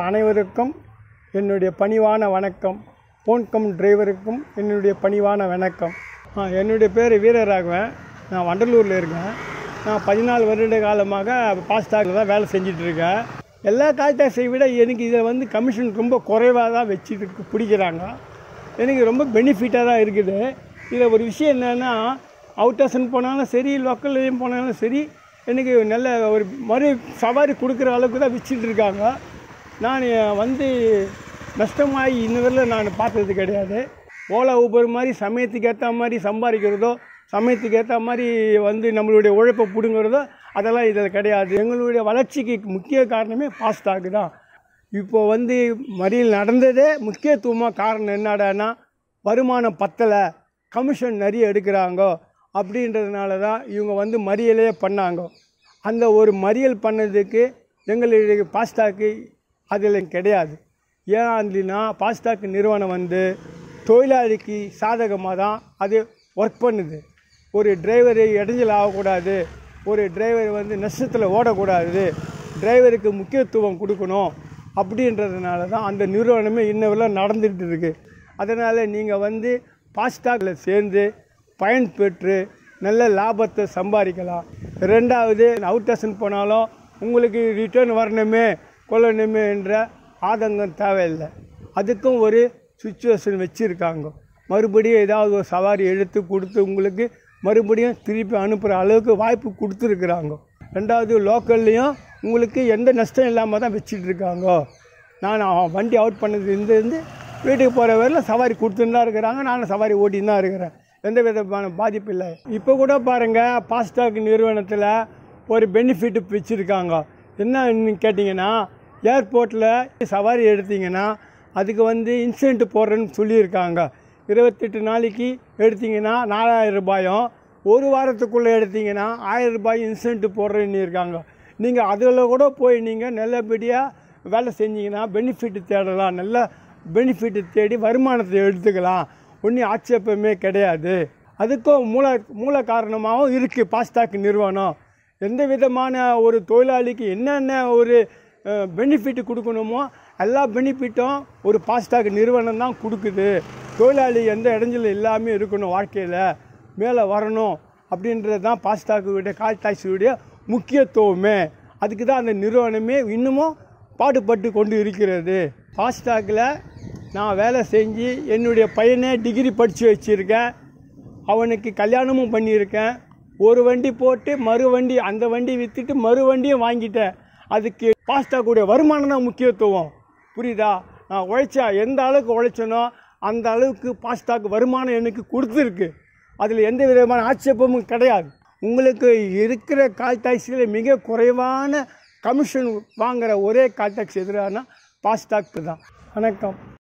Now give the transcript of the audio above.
அனைவருக்கும் என்னுடைய பணிவான வணக்கம் போன்கம் டிரைவருக்கும் என்னுடைய பணிவான வணக்கம் ஆ, என்னுடைய பேர் வீரராகவன் நான் வண்டலூரில் இருக்கேன் நான் பதினாலு வருட காலமாக பாஸ்டாகில் தான் வேலை செஞ்சுட்டு இருக்கேன் எல்லா கால் டாக்ஸை விட எனக்கு இதில் வந்து கமிஷன் ரொம்ப குறைவாக தான் வச்சுட்டு பிடிக்கிறாங்க எனக்கு ரொம்ப பெனிஃபிட்டாக தான் இருக்குது இதில் ஒரு விஷயம் என்னென்னா அவுட் ஹவுசன் போனாலும் சரி லோக்கல்லையும் போனாலும் சரி எனக்கு நல்ல ஒரு மறு சவாரி கொடுக்குற அளவுக்கு தான் வச்சுட்டு இருக்காங்க நான் வந்து நஷ்டமாகி இன்ன வரையிலும் நான் பார்த்தது கிடையாது ஓலா ஊபர் மாதிரி சமயத்துக்கு ஏற்ற மாதிரி சம்பாதிக்கிறதோ சமயத்துக்கு ஏற்ற மாதிரி வந்து நம்மளுடைய உழைப்பை பிடுங்குறதோ அதெல்லாம் இதில் கிடையாது எங்களுடைய வளர்ச்சிக்கு முக்கிய காரணமே ஃபாஸ்டாக் தான் இப்போ வந்து மறியல் நடந்ததே முக்கியத்துவமாக காரணம் என்னடான்னா வருமானம் பத்தலை கமிஷன் நிறைய எடுக்கிறாங்க அப்படின்றதுனால தான் இவங்க வந்து மறியலே பண்ணாங்க அந்த ஒரு மறியல் பண்ணதுக்கு எங்களுடைய பாஸ்டாக்கு அதில் கிடையாது ஏன் அப்படின்னா பாஸ்டாக் நிறுவனம் வந்து தொழிலாளிக்கு சாதகமாக தான் அது ஒர்க் பண்ணுது ஒரு டிரைவர் இடைஞ்சல் ஆகக்கூடாது ஒரு டிரைவர் வந்து நஷ்டத்தில் ஓடக்கூடாது டிரைவருக்கு முக்கியத்துவம் கொடுக்கணும் அப்படின்றதுனால தான் அந்த நிறுவனமே இன்னவெல்லாம் நடந்துகிட்டு இருக்கு அதனால் நீங்கள் வந்து பாஸ்டாகில் சேர்ந்து பயன்பெற்று நல்ல லாபத்தை சம்பாதிக்கலாம் ரெண்டாவது அவுட் ஹவுசன் போனாலும் உங்களுக்கு ரிட்டர்ன் வரணுமே கொள்ளணுமே என்ற ஆதங்கம் தேவையில்லை அதுக்கும் ஒரு சுச்சுவேஷன் வச்சுருக்காங்க மறுபடியும் ஏதாவது ஒரு சவாரி எடுத்து கொடுத்து உங்களுக்கு மறுபடியும் திருப்பி அனுப்புகிற அளவுக்கு வாய்ப்பு கொடுத்துருக்குறாங்க ரெண்டாவது லோக்கல்லையும் உங்களுக்கு எந்த நஷ்டம் இல்லாமல் தான் வச்சுட்டு இருக்காங்க நான் அவன் வண்டி அவுட் பண்ணது இருந்து வீட்டுக்கு போகிற வரையில் சவாரி கொடுத்துன்னு தான் இருக்கிறாங்க நானும் சவாரி ஓட்டின்னு தான் இருக்கிறேன் எந்த விதமான பாதிப்பு இல்லை இப்போ கூட பாருங்கள் பாஸ்டாக் நிறுவனத்தில் ஒரு பெனிஃபிட் வச்சுருக்காங்க என்னன்னு கேட்டிங்கன்னா ஏர்போர்ட்டில் சவாரி எடுத்தீங்கன்னா அதுக்கு வந்து இன்சென்ட் போடுறேன்னு சொல்லியிருக்காங்க இருபத்தெட்டு நாளைக்கு எடுத்தீங்கன்னா நாலாயிரம் ரூபாயும் ஒரு வாரத்துக்குள்ளே எடுத்தீங்கன்னா ஆயிரம் ரூபாய் இன்சென்ட் போடுறேன்னு இருக்காங்க நீங்கள் அதில் கூட போய் நீங்கள் நல்லபடியாக வேலை செஞ்சீங்கன்னா பெனிஃபிட் தேடலாம் நல்ல பெனிஃபிட் தேடி வருமானத்தை எடுத்துக்கலாம் ஒன்றும் ஆட்சேபமே கிடையாது அதுக்கும் மூல மூல காரணமாகவும் இருக்குது பாஸ்டாக் நிறுவனம் எந்த விதமான ஒரு தொழிலாளிக்கு என்னென்ன ஒரு பெனிஃபிட் கொடுக்கணுமோ எல்லா பெனிஃபிட்டும் ஒரு பாஸ்டாக் நிறுவனம் தான் கொடுக்குது தொழிலாளி எந்த இடைஞ்சலும் இல்லாமல் இருக்கணும் வாழ்க்கையில் மேலே வரணும் அப்படின்றது தான் பாஸ்டாக்குடைய கால் டாக்ஸியுடைய முக்கியத்துவமே அதுக்கு தான் அந்த நிறுவனமே இன்னமும் பாடுபட்டு கொண்டு இருக்கிறது ஃபாஸ்டாகில் நான் வேலை செஞ்சு என்னுடைய பையனே டிகிரி படித்து வச்சுருக்கேன் அவனுக்கு கல்யாணமும் பண்ணியிருக்கேன் ஒரு வண்டி போட்டு மறு வண்டி அந்த வண்டி விற்றுட்டு மறு வண்டியும் வாங்கிட்டேன் அதுக்கு ஃபாஸ்டாகுடைய வருமானம் தான் முக்கியத்துவம் புரியுதா நான் உழைச்சா எந்த அளவுக்கு உழைச்சனோ அந்த அளவுக்கு ஃபாஸ்டாக் வருமானம் எனக்கு கொடுத்துருக்கு அதில் எந்த விதமான ஆட்சேபமும் கிடையாது உங்களுக்கு இருக்கிற கால் டாக்ஸியில் மிக குறைவான கமிஷன் வாங்குகிற ஒரே கால் டாக்ஸி எதிரானா ஃபாஸ்டாக் தான் வணக்கம்